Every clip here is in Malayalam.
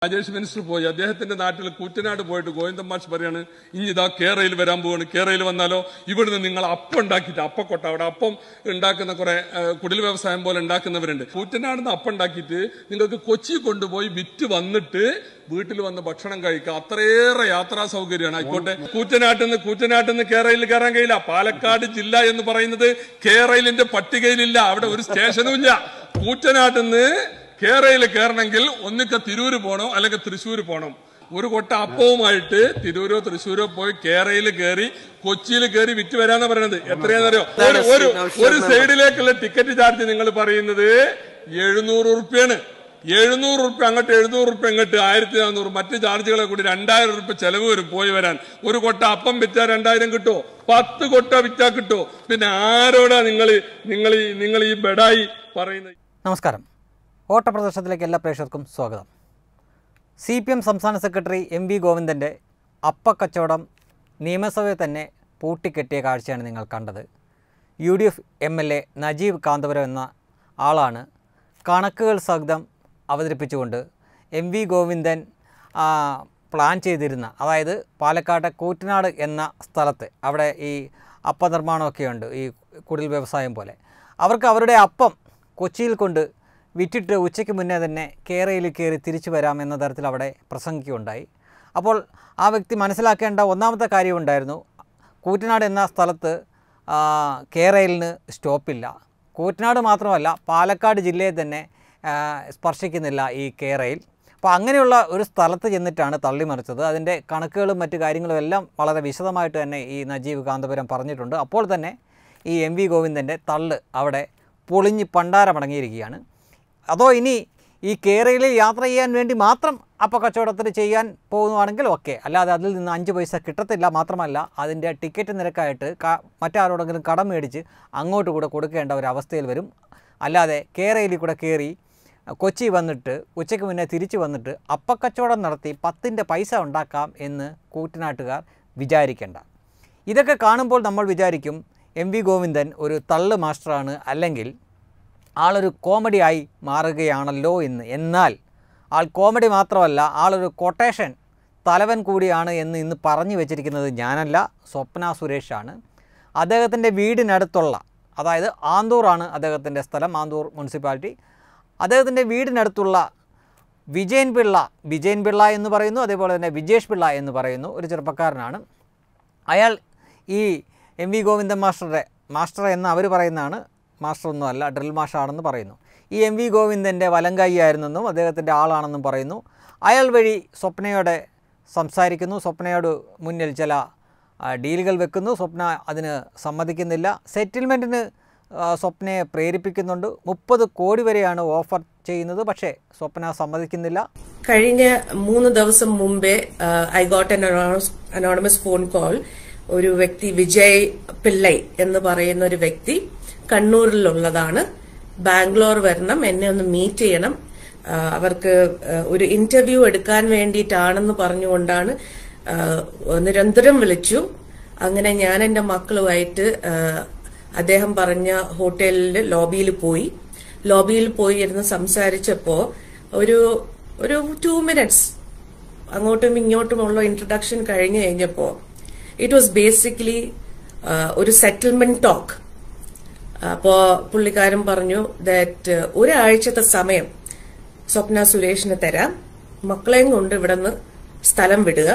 രാജേഷ് മിനിസ്റ്റർ പോയി അദ്ദേഹത്തിന്റെ നാട്ടിൽ കൂറ്റനാട് പോയിട്ട് ഗോവിന്ദൻ മാഷ് പറയാണ് ഇനി ഇതാ കേരളയിൽ വരാൻ പോവാണ് കേരളയിൽ വന്നാലോ ഇവിടുന്ന് നിങ്ങൾ അപ്പം ഉണ്ടാക്കിയിട്ട് അപ്പക്കൊട്ട അവിടെ അപ്പം ഉണ്ടാക്കുന്ന കുറെ ആ, കുടിൽ വ്യവസായം പോലെ ഉണ്ടാക്കുന്നവരുണ്ട് കൂറ്റനാട് നിന്ന് അപ്പം ഉണ്ടാക്കിയിട്ട് നിങ്ങൾക്ക് കൊച്ചി കൊണ്ടുപോയി വിറ്റ് വന്നിട്ട് വീട്ടിൽ വന്ന് ഭക്ഷണം കഴിക്കുക അത്രയേറെ യാത്രാ സൗകര്യമാണ് ആയിക്കോട്ടെ കൂറ്റനാട്ടിൽ നിന്ന് കൂറ്റനാട്ടിൽ നിന്ന് കേരളയിൽ കയറാൻ കഴിയില്ല പാലക്കാട് ജില്ല എന്ന് പറയുന്നത് കേരളിന്റെ പട്ടികയിലില്ല അവിടെ ഒരു സ്റ്റേഷനും ഇല്ല കൂറ്റനാട്ടിൽ നിന്ന് കേരളയിൽ കയറണമെങ്കിൽ ഒന്നിക്ക തിരൂര് പോകണം അല്ലെങ്കിൽ തൃശ്ശൂർ പോകണം ഒരു കൊട്ട അപ്പവുമായിട്ട് തിരൂരോ തൃശ്ശൂരോ പോയി കേരളയിൽ കയറി കൊച്ചിയിൽ കയറി വിറ്റ് വരാന്ന് പറയുന്നത് എത്രയാണെന്നറിയോ ഒരു ഒരു ഒരു സൈഡിലേക്കുള്ള ടിക്കറ്റ് ചാർജ് നിങ്ങൾ പറയുന്നത് എഴുന്നൂറ് ഉറുപ്പ്യാണ് എഴുന്നൂറ് ഉറുപ്പ്യ അങ്ങോട്ട് എഴുന്നൂറ് ഉറുപ്പ്യ ഇങ്ങോട്ട് ആയിരത്തി നാനൂറ് മറ്റ് ചാർജുകളെ കൂടി രണ്ടായിരം ഉറുപ്പ്യ ചെലവ് വരും പോയി വരാൻ ഒരു കൊട്ട അപ്പം വിറ്റാൽ രണ്ടായിരം കിട്ടുമോ പത്ത് കൊട്ട വിറ്റാ കിട്ടുമോ പിന്നെ ആരോടാ നിങ്ങൾ നിങ്ങൾ ഈ നിങ്ങൾ ഈ ബെഡായി പറയുന്നത് നമസ്കാരം ഓട്ടപ്രദർശനത്തിലേക്ക് എല്ലാ പ്രേക്ഷകർക്കും സ്വാഗതം സി പി എം സംസ്ഥാന സെക്രട്ടറി എം വി ഗോവിന്ദൻ്റെ അപ്പക്കച്ചവടം നിയമസഭയിൽ തന്നെ പൂട്ടിക്കെട്ടിയ കാഴ്ചയാണ് നിങ്ങൾ കണ്ടത് U D F M L A Najeeb Kanthapuram എന്ന ആളാണ് കണക്കുകൾ സഹിതം അവതരിപ്പിച്ചുകൊണ്ട് എം വി ഗോവിന്ദൻ ആ, പ്ലാൻ ചെയ്തിരുന്ന അതായത് പാലക്കാട്ടെ കൂറ്റനാട് എന്ന സ്ഥലത്ത് അവിടെ ഈ അപ്പ നിർമ്മാണമൊക്കെയുണ്ട് ഈ കുടിൽ വ്യവസായം പോലെ അവർക്ക് അവരുടെ അപ്പം കൊച്ചിയിൽ കൊണ്ട് വിറ്റിട്ട് ഉച്ചയ്ക്ക് മുന്നേ തന്നെ കേരളയിൽ കയറി തിരിച്ചു വരാം എന്ന തരത്തിൽ അവിടെ പ്രസംഗിക്കുകയുണ്ടായി അപ്പോൾ ആ വ്യക്തി മനസ്സിലാക്കേണ്ട ഒന്നാമത്തെ കാര്യമുണ്ടായിരുന്നു കൂറ്റനാട് എന്ന സ്ഥലത്ത് ആ, കേരളിന് സ്റ്റോപ്പില്ല കൂറ്റനാട് മാത്രമല്ല പാലക്കാട് ജില്ലയെ തന്നെ ആ, സ്പർശിക്കുന്നില്ല ഈ കേരയിൽ അപ്പോൾ അങ്ങനെയുള്ള ഒരു സ്ഥലത്ത് ചെന്നിട്ടാണ് തള്ളിമറിച്ചത് അതിൻ്റെ കണക്കുകളും മറ്റു കാര്യങ്ങളും എല്ലാം വളരെ വിശദമായിട്ട് തന്നെ ഈ നജീബ് കാന്തപുരം പറഞ്ഞിട്ടുണ്ട് അപ്പോൾ തന്നെ ഈ എം വി ഗോവിന്ദൻ്റെ തള്ള് അവിടെ പൊളിഞ്ഞ് പണ്ടാരമടങ്ങിയിരിക്കുകയാണ് അതോ ഇനി ഈ കേരളയിൽ യാത്ര ചെയ്യാൻ വേണ്ടി മാത്രം അപ്പോൾ കച്ചവടത്തിന് ചെയ്യാൻ പോകുന്നതാണെങ്കിൽ ഓക്കെ അല്ലാതെ അതിൽ നിന്ന് അഞ്ച് പൈസ കിട്ടത്തില്ല മാത്രമല്ല അതിൻ്റെ ടിക്കറ്റ് നിരക്കായിട്ട് ക- മറ്റാരോടെങ്കിലും കടം മേടിച്ച് അങ്ങോട്ട് കൂടെ കൊടുക്കേണ്ട ഒരു അവസ്ഥയിൽ വരും അല്ലാതെ കേരളയിൽ കൂടെ കയറി കൊച്ചി വന്നിട്ട് ഉച്ചയ്ക്ക് മുന്നേ തിരിച്ചു വന്നിട്ട് അപ്പക്കച്ചവടം നടത്തി പത്തിൻ്റെ പൈസ ഉണ്ടാക്കാം എന്ന് കൂറ്റനാട്ടുകാർ വിചാരിക്കേണ്ട ഇതൊക്കെ കാണുമ്പോൾ നമ്മൾ വിചാരിക്കും എം വി ഗോവിന്ദൻ ഒരു തള്ള് മാസ്റ്ററാണ് അല്ലെങ്കിൽ ആളൊരു കോമഡിയായി മാറുകയാണല്ലോ എന്ന് എന്നാൽ ആൾ കോമഡി മാത്രമല്ല ആളൊരു കൊട്ടേഷൻ തലവൻ കൂടിയാണ് എന്ന് ഇന്ന് പറഞ്ഞു വെച്ചിരിക്കുന്നത് ഞാനല്ല സ്വപ്ന സുരേഷാണ് അദ്ദേഹത്തിൻ്റെ വീടിനടുത്തുള്ള അതായത് ആന്തൂറാണ് അദ്ദേഹത്തിൻ്റെ സ്ഥലം ആന്തൂർ മുനിസിപ്പാലിറ്റി അദ്ദേഹത്തിൻ്റെ വീടിനടുത്തുള്ള വിജയൻ പിള്ള വിജയൻ പിള്ള എന്ന് പറയുന്നു അതേപോലെ തന്നെ വിജേഷ് പിള്ള എന്ന് പറയുന്നു ഒരു ചെറുപ്പക്കാരനാണ് അയാൾ ഈ എം വി ഗോവിന്ദൻ മാസ്റ്ററുടെ മാസ്റ്റർ എന്ന് അവർ പറയുന്നതാണ് മാസ്റ്റർ ഒന്നുമല്ല ഡ്രിൽ മാഷാണെന്ന് പറയുന്നു ഈ എം വി ഗോവിന്ദൻ്റെ വലങ്കായിയായിരുന്നെന്നും അദ്ദേഹത്തിൻ്റെ ആളാണെന്നും പറയുന്നു അയാൾ വഴി സ്വപ്നയോടെ സംസാരിക്കുന്നു സ്വപ്നയോട് മുന്നിൽ ചില ആ, ഡീലുകൾ വെക്കുന്നു സ്വപ്ന അതിന് സമ്മതിക്കുന്നില്ല സെറ്റിൽമെൻറ്റിന് സ്വപ്നയെ പ്രേരിപ്പിക്കുന്നുണ്ട് മുപ്പത് കോടി വരെയാണ് ഓഫർ ചെയ്യുന്നത് പക്ഷേ സ്വപ്ന സമ്മതിക്കുന്നില്ല കഴിഞ്ഞ മൂന്ന് ദിവസം മുമ്പേ I got an anonymous phone call ഒരു വ്യക്തി വിജയ് പിള്ളൈ എന്ന് പറയുന്ന ഒരു വ്യക്തി കണ്ണൂരിലുള്ളതാണ് ബാംഗ്ലൂർ വരണം എന്നെ ഒന്ന് മീറ്റ് ചെയ്യണം ആ, അവർക്ക് ആ, ഒരു ഇന്റർവ്യൂ എടുക്കാൻ വേണ്ടിയിട്ടാണെന്ന് പറഞ്ഞുകൊണ്ടാണ് ആ, നിരന്തരം വിളിച്ചു അങ്ങനെ ഞാൻ എന്റെ മക്കളുമായിട്ട് ആ, അദ്ദേഹം പറഞ്ഞ ഹോട്ടലിൽ ലോബിയിൽ പോയി ലോബിയിൽ പോയി ഇരുന്ന് സംസാരിച്ചപ്പോ ഒരു ഒരു ടു മിനിറ്റ്സ് അങ്ങോട്ടും ഇങ്ങോട്ടുമുള്ള ഇൻട്രഡക്ഷൻ കഴിഞ്ഞു കഴിഞ്ഞപ്പോ ഇറ്റ് വാസ് ബേസിക്കലി ഒരു സെറ്റിൽമെന്റ് ടോക്ക് അപ്പോ പുള്ളിക്കാരൻ പറഞ്ഞു ദാറ്റ് ഒരാഴ്ചത്തെ സമയം സ്വപ്ന സുരേഷിന് തരാം മക്കളെയും കൊണ്ട് ഇവിടുന്ന് സ്ഥലം വിടുക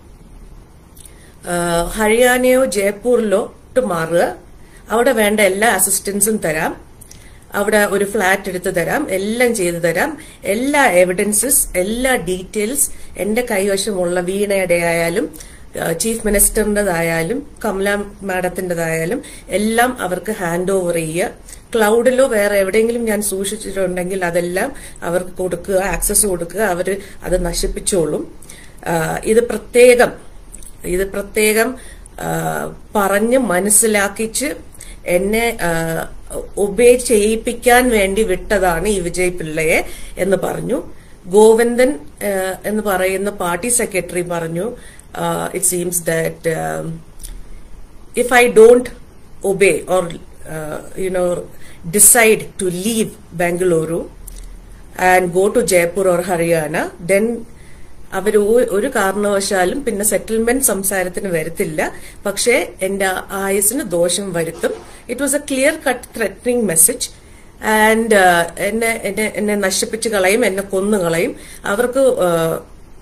ആഹ് ഹരിയാനയോ ജയ്പൂരിലോ ട്ട് മാറുക അവിടെ വേണ്ട എല്ലാ അസിസ്റ്റൻസും തരാം അവിടെ ഒരു ഫ്ലാറ്റ് എടുത്ത് തരാം എല്ലാം ചെയ്തു തരാം എല്ലാ എവിഡൻസസ് എല്ലാ ഡീറ്റെയിൽസ് എന്റെ കൈവശമുള്ള വീണയുടെ ആയാലും ആഹ് ചീഫ് മിനിസ്റ്ററിന്റേതായാലും കമല മാഡത്തിന്റേതായാലും എല്ലാം അവർക്ക് ഹാൻഡ് ഓവർ ചെയ്യുക ക്ലൗഡിലോ വേറെ എവിടെയെങ്കിലും ഞാൻ സൂക്ഷിച്ചിട്ടുണ്ടെങ്കിൽ അതെല്ലാം അവർക്ക് കൊടുക്കുക ആക്സസ് കൊടുക്കുക അവർ അത് നശിപ്പിച്ചോളും ആഹ് ഇത് പ്രത്യേകം ഇത് പ്രത്യേകം ആ, പറഞ്ഞ് മനസ്സിലാക്കിച്ച് എന്നെ ഒബേ ചെയ്യിപ്പിക്കാൻ വേണ്ടി വിട്ടതാണ് ഈ വിജയ് പിള്ളയെ എന്ന് പറഞ്ഞു ഗോവിന്ദൻ ആ, എന്ന് പറയുന്ന പാർട്ടി സെക്രട്ടറി പറഞ്ഞു it seems that if I don't obey or uh, you know decide to leave Bangalore and go to Jaipur or Haryana, then അവർ ഒരു കാരണവശാലും പിന്നെ സെറ്റിൽമെന്റ് സംസാരത്തിന് വരത്തില്ല പക്ഷേ എന്റെ ആയുസിന് ദോഷം വരുത്തും it was a clear cut threatening message and എന്നെ എന്നെ എന്നെ നശിപ്പിച്ച് കളയും എന്നെ കൊന്നു കളയും അവർക്ക് uh,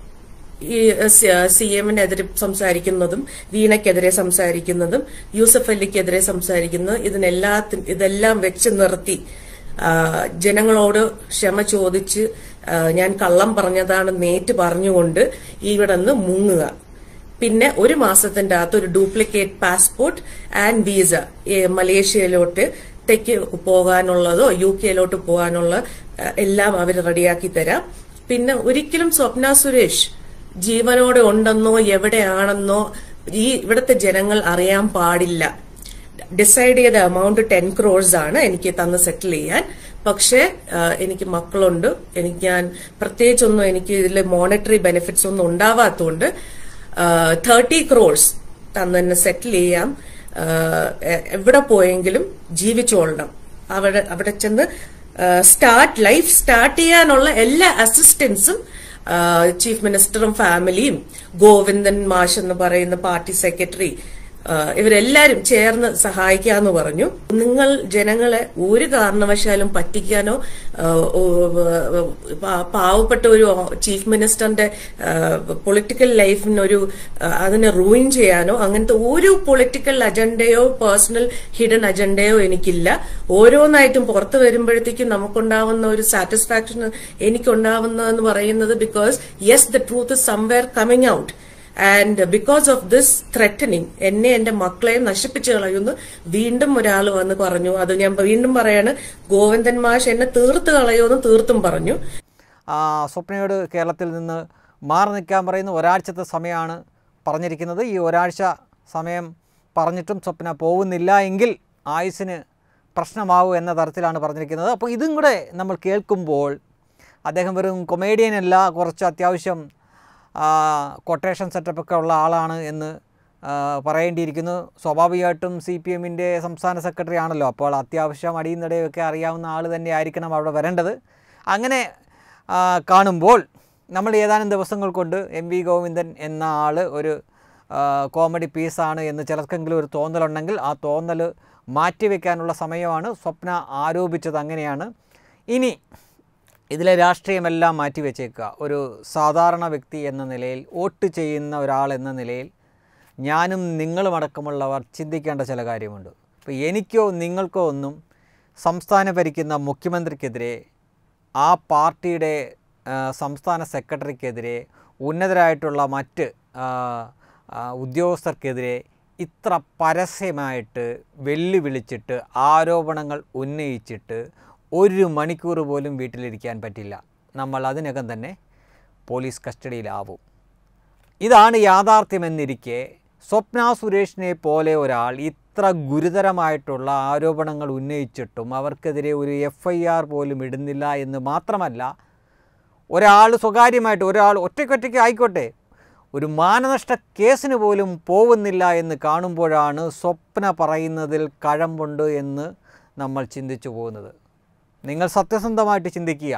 ഈ സി എമ്മിനെതിരെ സംസാരിക്കുന്നതും വീണയ്ക്കെതിരെ സംസാരിക്കുന്നതും യൂസഫ് അലിക്കെതിരെ സംസാരിക്കുന്നതും ഇതിനെല്ലാത്തിനും ഇതെല്ലാം വെച്ച് നിർത്തി ആ, ജനങ്ങളോട് ക്ഷമ ചോദിച്ച് ആ, ഞാൻ കള്ളം പറഞ്ഞതാണ് നേറ്റ് പറഞ്ഞുകൊണ്ട് ഇവിടെ നിന്ന് മുങ്ങുക പിന്നെ ഒരു മാസത്തിന്റെ അകത്ത് ഒരു ഡ്യൂപ്ലിക്കേറ്റ് പാസ്പോർട്ട് ആൻഡ് വീസ മലേഷ്യയിലോട്ട് ത്തേക്ക് പോകാനുള്ളതോ യു കെയിലോട്ട് പോകാനുള്ള ആ, എല്ലാം അവർ റെഡിയാക്കി തരാം പിന്നെ ഒരിക്കലും സ്വപ്ന സുരേഷ് ജീവനോടെ ഉണ്ടെന്നോ എവിടെയാണെന്നോ ഈ ഇവിടുത്തെ ജനങ്ങൾ അറിയാൻ പാടില്ല ഡിസൈഡ് ചെയ്ത എമൗണ്ട് ടെൻ ക്രോഴ്സ് ആണ് എനിക്ക് തന്ന് സെറ്റിൽ ചെയ്യാൻ പക്ഷേ ആ, എനിക്ക് മക്കളുണ്ട് എനിക്ക് ഞാൻ പ്രത്യേകിച്ചൊന്നും എനിക്ക് ഇതിൽ മോണിറ്ററി ബെനിഫിറ്റ്സ് ഒന്നും ഉണ്ടാവാത്തതുകൊണ്ട് തേർട്ടി ക്രോഴ്സ് തന്ന് തന്നെ സെറ്റിൽ ചെയ്യാം ആ, എ- എവിടെ പോയെങ്കിലും ജീവിച്ചോളണം അവിടെ അവിടെ ചെന്ന് സ്റ്റാർട്ട് ലൈഫ് സ്റ്റാർട്ട് ചെയ്യാനുള്ള എല്ലാ അസിസ്റ്റൻസും ചീഫ് മിനിസ്റ്ററും ഫാമിലിയും ഗോവിന്ദൻ മാഷ് എന്ന് പറയുന്ന പാർട്ടി സെക്രട്ടറി ആ, ഇവരെല്ലാരും ചേർന്ന് സഹായിക്കാന്ന് പറഞ്ഞു നിങ്ങൾ ജനങ്ങളെ ഒരു കാരണവശാലും പറ്റിക്കാനോ ആ, ഓ, ആ, പാ- പാവപ്പെട്ട ഒരു ചീഫ് മിനിസ്റ്ററിന്റെ പൊളിറ്റിക്കൽ ലൈഫിനൊരു ആ, അതിനെ റൂയിൻ ചെയ്യാനോ അങ്ങനത്തെ ഒരു പൊളിറ്റിക്കൽ അജണ്ടയോ പേഴ്സണൽ ഹിഡൻ അജണ്ടയോ എനിക്കില്ല ഓരോന്നായിട്ടും പുറത്തു വരുമ്പോഴത്തേക്കും നമുക്കുണ്ടാവുന്ന ഒരു സാറ്റിസ്ഫാക്ഷൻ എനിക്കുണ്ടാവുന്നതെന്ന് പറയുന്നത് because yes the truth is somewhere coming out and because of this threatening എന്നെ എന്റെ മക്കളെയും നശിപ്പിച്ചു കളയുന്നു വീണ്ടും ഒരാൾ വന്ന് പറഞ്ഞു അത് ഞാൻ വീണ്ടും പറയാണ് ഗോവിന്ദൻ മാഷ് എന്നെ തീർത്ത് കളയുമെന്ന് തീർത്തും പറഞ്ഞു ആ, സ്വപ്നയോട് കേരളത്തിൽ നിന്ന് മാറി നിൽക്കാൻ പറയുന്ന ഒരാഴ്ചത്തെ സമയമാണ് പറഞ്ഞിരിക്കുന്നത് ഈ ഒരാഴ്ച സമയം പറഞ്ഞിട്ടും സ്വപ്ന പോകുന്നില്ല എങ്കിൽ ആയുസിന് പ്രശ്നമാവും എന്ന തരത്തിലാണ് പറഞ്ഞിരിക്കുന്നത് അപ്പോൾ ഇതും കൂടെ നമ്മൾ കേൾക്കുമ്പോൾ അദ്ദേഹം വെറും കൊമേഡിയൻ അല്ല കുറച്ച് അത്യാവശ്യം കൊട്ടേഷൻ സെറ്റപ്പൊക്കെ ഉള്ള ആളാണ് എന്ന് ആ, പറയേണ്ടിയിരിക്കുന്നു സ്വാഭാവികമായിട്ടും സി പി എമ്മിൻ്റെ സംസ്ഥാന സെക്രട്ടറി ആണല്ലോ അപ്പോൾ അത്യാവശ്യം അടിയും നടയൊക്കെ അറിയാവുന്ന ആൾ തന്നെ ആയിരിക്കണം അവിടെ വരേണ്ടത് അങ്ങനെ ആ, കാണുമ്പോൾ നമ്മൾ ഏതാനും ദിവസങ്ങൾ കൊണ്ട് എം വി ഗോവിന്ദൻ എന്ന ആൾ ഒരു ആ, കോമഡി പീസാണ് എന്ന് ചിലർക്കെങ്കിലും ഒരു തോന്നലുണ്ടെങ്കിൽ ആ തോന്നൽ മാറ്റിവെക്കാനുള്ള സമയമാണ് സ്വപ്ന ആരോപിച്ചത് അങ്ങനെയാണ് ഇനി ഇതിലെ രാഷ്ട്രീയമെല്ലാം മാറ്റിവെച്ചേക്കുക ഒരു സാധാരണ വ്യക്തി എന്ന നിലയിൽ വോട്ട് ചെയ്യുന്ന ഒരാൾ എന്ന നിലയിൽ ഞാനും നിങ്ങളുമടക്കമുള്ളവർ ചിന്തിക്കേണ്ട ചില കാര്യമുണ്ട് ഇപ്പോൾ എനിക്കോ നിങ്ങൾക്കോ ഒന്നും സംസ്ഥാനം ഭരിക്കുന്ന മുഖ്യമന്ത്രിക്കെതിരെ ആ പാർട്ടിയുടെ ആ, സംസ്ഥാന സെക്രട്ടറിക്കെതിരെ ഉന്നതരായിട്ടുള്ള മറ്റ് ആ, ആ, ഉദ്യോഗസ്ഥർക്കെതിരെ ഇത്ര പരസ്യമായിട്ട് വെല്ലുവിളിച്ചിട്ട് ആരോപണങ്ങൾ ഉന്നയിച്ചിട്ട് ഒരു മണിക്കൂർ പോലും വീട്ടിലിരിക്കാൻ പറ്റില്ല നമ്മൾ അതിനകം തന്നെ പോലീസ് കസ്റ്റഡിയിലാവും ഇതാണ് യാഥാർത്ഥ്യമെന്നിരിക്കെ സ്വപ്ന സുരേഷിനെ പോലെ ഒരാൾ ഇത്ര ഗുരുതരമായിട്ടുള്ള ആരോപണങ്ങൾ ഉന്നയിച്ചിട്ടും അവർക്കെതിരെ ഒരു എഫ് ഐ ആർ പോലും ഇടുന്നില്ല എന്ന് മാത്രമല്ല ഒരാൾ സ്വകാര്യമായിട്ട് ഒരാൾ ഒറ്റയ്ക്കൊറ്റയ്ക്ക് ആയിക്കോട്ടെ ഒരു മാനനഷ്ട കേസിന് പോലും പോകുന്നില്ല എന്ന് കാണുമ്പോഴാണ് സ്വപ്ന പറയുന്നതിൽ കഴമ്പുണ്ട് എന്ന് നമ്മൾ ചിന്തിച്ചു പോകുന്നത് നിങ്ങൾ സത്യസന്ധമായിട്ട് ചിന്തിക്കുക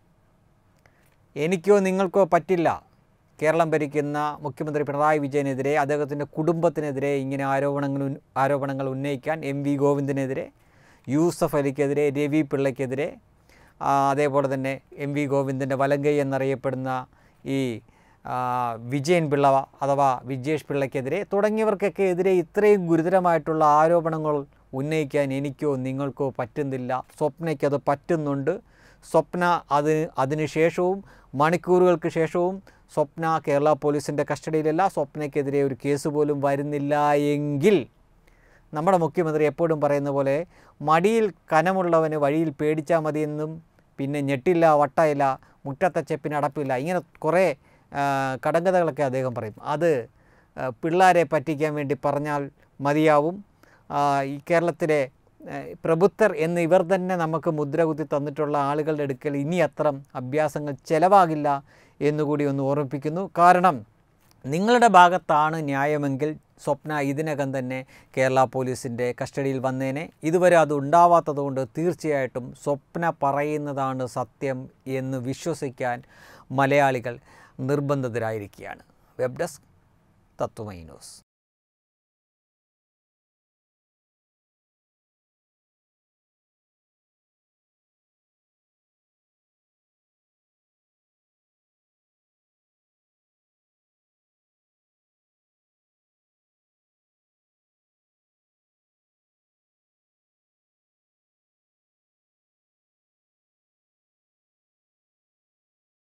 എനിക്കോ നിങ്ങൾക്കോ പറ്റില്ല കേരളം ഭരിക്കുന്ന മുഖ്യമന്ത്രി പിണറായി വിജയനെതിരെ അദ്ദേഹത്തിൻ്റെ കുടുംബത്തിനെതിരെ ഇങ്ങനെ ആരോപണങ്ങൾ ഉന്ന- ആരോപണങ്ങൾ ഉന്നയിക്കാൻ എം വി ഗോവിന്ദനെതിരെ യൂസഫ് അലിക്കെതിരെ രവി പിള്ളയ്ക്കെതിരെ ആ, അതേപോലെ തന്നെ എം വി ഗോവിന്ദൻ്റെ വലങ്കൈ എന്നറിയപ്പെടുന്ന ഈ ആ, വിജയൻ പിള്ള അഥവാ വിജേഷ് പിള്ളയ്ക്കെതിരെ തുടങ്ങിയവർക്കൊക്കെ എതിരെ ഇത്രയും ഗുരുതരമായിട്ടുള്ള ആരോപണങ്ങൾ ഉന്നയിക്കാൻ എനിക്കോ നിങ്ങൾക്കോ പറ്റുന്നില്ല സ്വപ്നയ്ക്കത് പറ്റുന്നുണ്ട് സ്വപ്ന അത് അതിന് ശേഷവും മണിക്കൂറുകൾക്ക് ശേഷവും സ്വപ്ന കേരള പോലീസിൻ്റെ കസ്റ്റഡിയിലല്ല സ്വപ്നയ്ക്കെതിരെ ഒരു കേസ് പോലും വരുന്നില്ല എങ്കിൽ നമ്മുടെ മുഖ്യമന്ത്രി എപ്പോഴും പറയുന്ന പോലെ മടിയിൽ കനമുള്ളവന് വഴിയിൽ പേടിച്ചാൽ മതിയെന്നും പിന്നെ ഞെട്ടില്ല വട്ടയില്ല മുറ്റത്തെ ചെപ്പിന് അടപ്പില്ല ഇങ്ങനെ കുറേ ആ, കടങ്കഥകളൊക്കെ അദ്ദേഹം പറയും അത് ആ, പിള്ളേരെ പറ്റിക്കാൻ വേണ്ടി പറഞ്ഞാൽ മതിയാവും ആ, ഈ കേരളത്തിലെ ആ, പ്രബുദ്ധർ എന്ന് ഇവർ തന്നെ നമുക്ക് മുദ്ര കുത്തി തന്നിട്ടുള്ള ആളുകളുടെ അടുക്കൽ ഇനി അത്രം അഭ്യാസങ്ങൾ ചിലവാകില്ല എന്നുകൂടി ഒന്ന് ഓർമ്മിപ്പിക്കുന്നു കാരണം നിങ്ങളുടെ ഭാഗത്താണ് ന്യായമെങ്കിൽ സ്വപ്ന ഇതിനകം തന്നെ കേരള പോലീസിൻ്റെ കസ്റ്റഡിയിൽ വന്നേനെ ഇതുവരെ അത് ഉണ്ടാവാത്തതുകൊണ്ട് തീർച്ചയായിട്ടും സ്വപ്ന പറയുന്നതാണ് സത്യം എന്ന് വിശ്വസിക്കാൻ മലയാളികൾ നിർബന്ധിതരായിരിക്കുകയാണ് വെബ് ഡെസ്ക് തത്വമൈ ന്യൂസ്